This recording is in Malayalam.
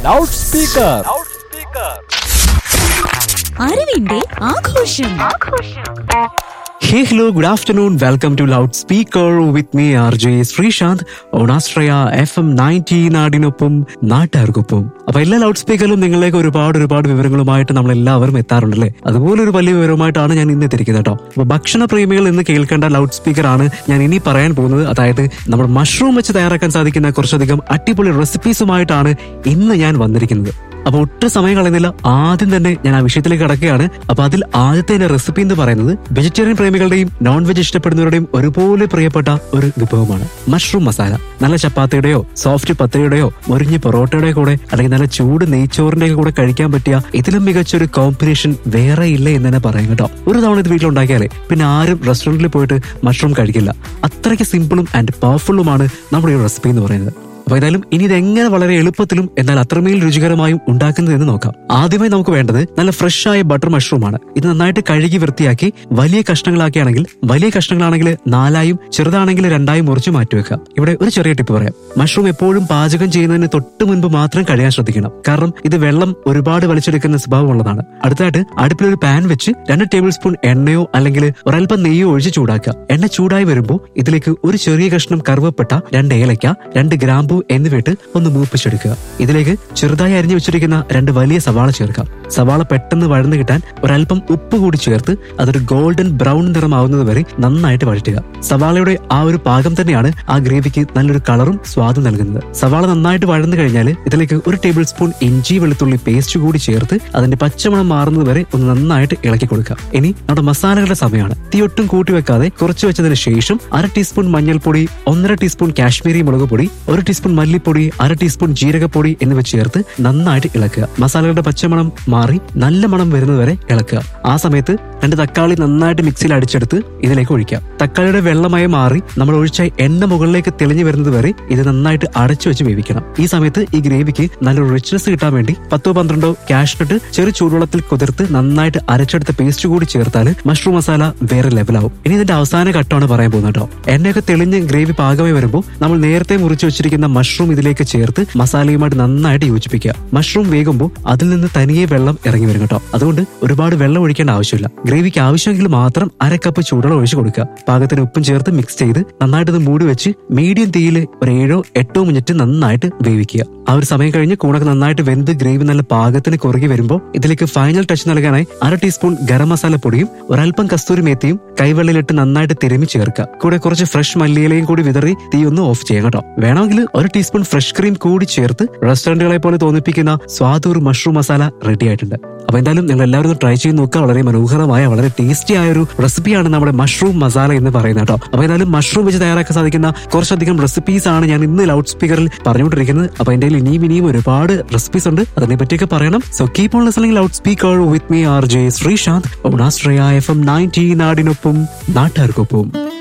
ലൗഡ് സ്പീക്കർ അറിവിന്റെ ആഘോഷം Hey, hello, good afternoon. Welcome to Loudspeaker with me, RJ Sreesanth Onashraya F M ninety നാടിനൊപ്പം നാട്ടുകാർക്കൊപ്പം അപ്പൊ എല്ലാ ലൗഡ് സ്പീക്കറിലും നിങ്ങളിലേക്ക് ഒരുപാട് ഒരുപാട് വിവരങ്ങളുമായിട്ട് നമ്മൾ എല്ലാവരും എത്താറുണ്ടല്ലേ അതുപോലെ ഒരു വലിയ വിവരമായിട്ടാണ് ഞാൻ ഇന്ന് എത്തിയിരിക്കുന്നത് കേട്ടോ അപ്പൊ ഭക്ഷണ പ്രേമികൾ ഇന്ന് കേൾക്കേണ്ട ലൗഡ് സ്പീക്കർ ആണ് ഞാൻ ഇനി പറയാൻ പോകുന്നത് അതായത് നമ്മൾ മഷ്റൂം വെച്ച് തയ്യാറാക്കാൻ സാധിക്കുന്ന കുറച്ചധികം അടിപൊളി റെസിപ്പീസുമായിട്ടാണ് ഇന്ന് ഞാൻ വന്നിരിക്കുന്നത് അപ്പൊ ഒട്ടും സമയം കളയുന്നില്ല ആദ്യം തന്നെ ഞാൻ ആ വിഷയത്തിലേക്ക് കടക്കുകയാണ് അപ്പൊ അതിൽ ആദ്യത്തെ എന്റെ റെസിപ്പി എന്ന് പറയുന്നത് വെജിറ്റേറിയൻ പ്രേമികളുടെയും നോൺ വെജ് ഇഷ്ടപ്പെടുന്നവരുടെയും ഒരുപോലെ പ്രിയപ്പെട്ട ഒരു വിഭവമാണ് മഷ്റൂം മസാല നല്ല ചപ്പാത്തിയുടെയോ സോഫ്റ്റ് പത്തരിയുടെയോ മുരിഞ്ഞ പൊറോട്ടയുടെ കൂടെ അല്ലെങ്കിൽ നല്ല ചൂട് നെയ്ച്ചോറിന്റെ കൂടെ കഴിക്കാൻ പറ്റിയ ഇതിലും മികച്ച ഒരു കോമ്പിനേഷൻ വേറെ ഇല്ല എന്ന് തന്നെ പറയാം കേട്ടോ ഒരു തവണ ഇത് വീട്ടിലുണ്ടാക്കിയാലേ പിന്നെ ആരും റെസ്റ്റോറന്റിൽ പോയിട്ട് മഷ്റൂം കഴിക്കില്ല അത്രയ്ക്ക് സിമ്പിളും ആൻഡ് പവർഫുള്ളുമാണ് നമ്മുടെ ഈ റെസിപ്പി എന്ന് പറയുന്നത് അപ്പൊ ഏതായാലും ഇനി ഇത് എങ്ങനെ വളരെ എളുപ്പത്തിലും എന്നാൽ അത്രമേൽ രുചികരമായും ഉണ്ടാക്കുന്നത് എന്ന് നോക്കാം ആദ്യമായി നമുക്ക് വേണ്ടത് നല്ല ഫ്രഷ് ആയ ബട്ടർ മഷ്റൂം ആണ് ഇത് നന്നായിട്ട് കഴുകി വൃത്തിയാക്കി വലിയ കഷ്ണങ്ങളാക്കിയാണെങ്കിൽ വലിയ കഷ്ണങ്ങളാണെങ്കിൽ നാലായും ചെറുതാണെങ്കിൽ രണ്ടായും മുറിച്ച് മാറ്റിവെക്കാം ഇവിടെ ഒരു ചെറിയ ടിപ്പ് പറയാം മഷ്റൂം എപ്പോഴും പാചകം ചെയ്യുന്നതിന് തൊട്ട് മുൻപ് മാത്രം കഴുകാൻ ശ്രദ്ധിക്കണം കാരണം ഇത് വെള്ളം ഒരുപാട് വലിച്ചെടുക്കുന്ന സ്വഭാവമുള്ളതാണ് അടുത്തായിട്ട് അടുപ്പിൽ ഒരു പാൻ വെച്ച് രണ്ട് ടേബിൾ സ്പൂൺ എണ്ണയോ അല്ലെങ്കിൽ ഒരൽപ്പം നെയ്യോ ഒഴിച്ച് ചൂടാക്കുക എണ്ണ ചൂടായി വരുമ്പോൾ ഇതിലേക്ക് ഒരു ചെറിയ കഷ്ണം കറുവപ്പെട്ട രണ്ട് ഏലക്ക രണ്ട് ഗ്രാമ്പു എന്നിവയിട്ട് ഒന്ന് മൂപ്പിച്ചെടുക്കുക ഇതിലേക്ക് ചെറുതായി അരിഞ്ഞു വെച്ചിരിക്കുന്ന രണ്ട് വലിയ സവാള ചേർക്കാം സവാള പെട്ടെന്ന് വഴന്നു കിട്ടാൻ ഒരൽപ്പം ഉപ്പ് കൂടി ചേർത്ത് അതൊരു ഗോൾഡൻ ബ്രൗൺ നിറമാവുന്നത് വരെ നന്നായിട്ട് വഴറ്റുക സവാളയുടെ ആ ഒരു പാകം തന്നെയാണ് ആ ഗ്രേവിക്ക് നല്ലൊരു കളറും സ്വാദും നൽകുന്നത് സവാള നന്നായിട്ട് വഴന്നു കഴിഞ്ഞാൽ ഇതിലേക്ക് ഒരു ടേബിൾ സ്പൂൺ ഇഞ്ചി വെളുത്തുള്ളി പേസ്റ്റ് കൂടി ചേർത്ത് അതിന്റെ പച്ചമണം മാറുന്നത് വരെ ഒന്ന് നന്നായിട്ട് ഇളക്കി കൊടുക്കുക ഇനി നമ്മുടെ മസാലകളുടെ സമയമാണ് തീ ഒട്ടും കൂട്ടി വെക്കാതെ കുറച്ച് വെച്ചതിന് ശേഷം അര ടീസ്പൂൺ മഞ്ഞൾപ്പൊടി ഒന്നര ടീസ്പൂൺ കാശ്മീരി മുളക് പൊടി ഒരു ടീസ്പൂൺ മല്ലിപ്പൊടി അര ടീസ്പൂൺ ജീരകപ്പൊടി എന്നിവ ചേർത്ത് നന്നായിട്ട് ഇളക്കുക മസാലകളുടെ പച്ചമണം മാറി നല്ല മണം വരുന്നത് വരെ ഇളക്കുക ആ സമയത്ത് രണ്ട് തക്കാളി നന്നായിട്ട് മിക്സിയിൽ അടിച്ചെടുത്ത് ഇതിലേക്ക് ഒഴിക്കാം തക്കാളിയുടെ വെള്ളമായി മാറി നമ്മൾ ഒഴിച്ച എണ്ണ മുകളിലേക്ക് തെളിഞ്ഞു വരുന്നത് വരെ ഇത് നന്നായിട്ട് അടച്ചു വെച്ച് വേവിക്കണം ഈ സമയത്ത് ഈ ഗ്രേവിക്ക് നല്ലൊരു റിച്ച്നെസ് കിട്ടാൻ വേണ്ടി പത്തോ പന്ത്രണ്ടോ കാഷ്നട്ട് ചെറു ചൂടുവെള്ളത്തിൽ കുതിർത്ത് നന്നായിട്ട് അരച്ചെടുത്ത പേസ്റ്റ് കൂടി ചേർത്താൽ മഷ്റൂം മസാല വേറെ ലെവലാവും ഇനി ഇതിന്റെ അവസാന ഘട്ടമാണ് പറയാൻ പോകുന്നത് കേട്ടോ എണ്ണയൊക്കെ തെളിഞ്ഞ് ഗ്രേവി പാകമായി വരുമ്പോൾ നമ്മൾ നേരത്തെ മുറിച്ച് വെച്ചിരിക്കുന്ന മഷ്റൂം ഇതിലേക്ക് ചേർത്ത് മസാലയുമായിട്ട് നന്നായിട്ട് യോജിപ്പിക്കുക മഷ്റൂം വേകുമ്പോൾ അതിൽ നിന്ന് തനിയെ വെള്ളം ഇറങ്ങി വരും കേട്ടോ അതുകൊണ്ട് ഒരുപാട് വെള്ളം ഒഴിക്കേണ്ട ആവശ്യമില്ല ഗ്രേവിക്ക് ആവശ്യമെങ്കിൽ മാത്രം അര കപ്പ് ചൂടുവെള്ളം ഒഴിച്ച് കൊടുക്കുക പാകത്തിന് ഉപ്പും ചേർത്ത് മിക്സ് ചെയ്ത് നന്നായിട്ട് ഇത് മൂടി വെച്ച് മീഡിയം തീയിൽ ഒരു ഏഴോ എട്ടോ മിനിറ്റ് നന്നായിട്ട് വേവിക്കുക ആ ഒരു സമയം കഴിഞ്ഞ് കൂണൊക്കെ നന്നായിട്ട് വെന്ത് ഗ്രേവി നല്ല പാകത്തിന് കുറുകി വരുമ്പോൾ ഇതിലേക്ക് ഫൈനൽ ടച്ച് നൽകാനായി അര ടീസ്പൂൺ ഗരം മസാല പൊടിയും ഒരൽപ്പം കസ്തൂരി മേത്തിയും കൈവെള്ളിലിട്ട് നന്നായിട്ട് തിരുമി ചേർക്കുക കൂടെ കുറച്ച് ഫ്രഷ് മല്ലിയിലയും കൂടി വിതറി തീ ഒന്ന് ഓഫ് ചെയ്യാം കേട്ടോ വേണമെങ്കിൽ ഒരു ടീസ്പൂൺ ഫ്രഷ് ക്രീം കൂടി ചേർത്ത് റെസ്റ്റോറന്റുകളെ പോലെ തോന്നിപ്പിക്കുന്ന സ്വാദൂർ മഷ്റൂം മസാല റെഡി ആയിട്ടുണ്ട് അപ്പൊ എന്തായാലും നിങ്ങൾ എല്ലാവരും ഒന്ന് ട്രൈ ചെയ്ത് നോക്കുക വളരെ മനോഹരമായ വളരെ ടേസ്റ്റി ആയ ഒരു റെസിപ്പിയാണ് നമ്മുടെ മഷ്റൂം മസാല എന്ന് പറയുന്നത് കേട്ടോ അപ്പൊ എന്തായാലും മഷ്റൂം വെച്ച് തയ്യാറാക്കാൻ സാധിക്കുന്ന കുറച്ചധികം റെസിപ്പീസ് ആണ് ഞാൻ ഇന്ന് ലൗഡ് സ്പീക്കറിൽ പറഞ്ഞുകൊണ്ടിരിക്കുന്നത് അപ്പൊ എന്റെ കയ്യിൽ ഇനിയും ഇനിയും ഒരുപാട് റെസിപ്പീസ് ഉണ്ട് അതിനെ പറ്റിയൊക്കെ പറയണം so keep on listening loud speaker with me R J Sreesanth Onashraya F M ninety നാടിനൊപ്പം നാട്ടുകാർക്കൊപ്പം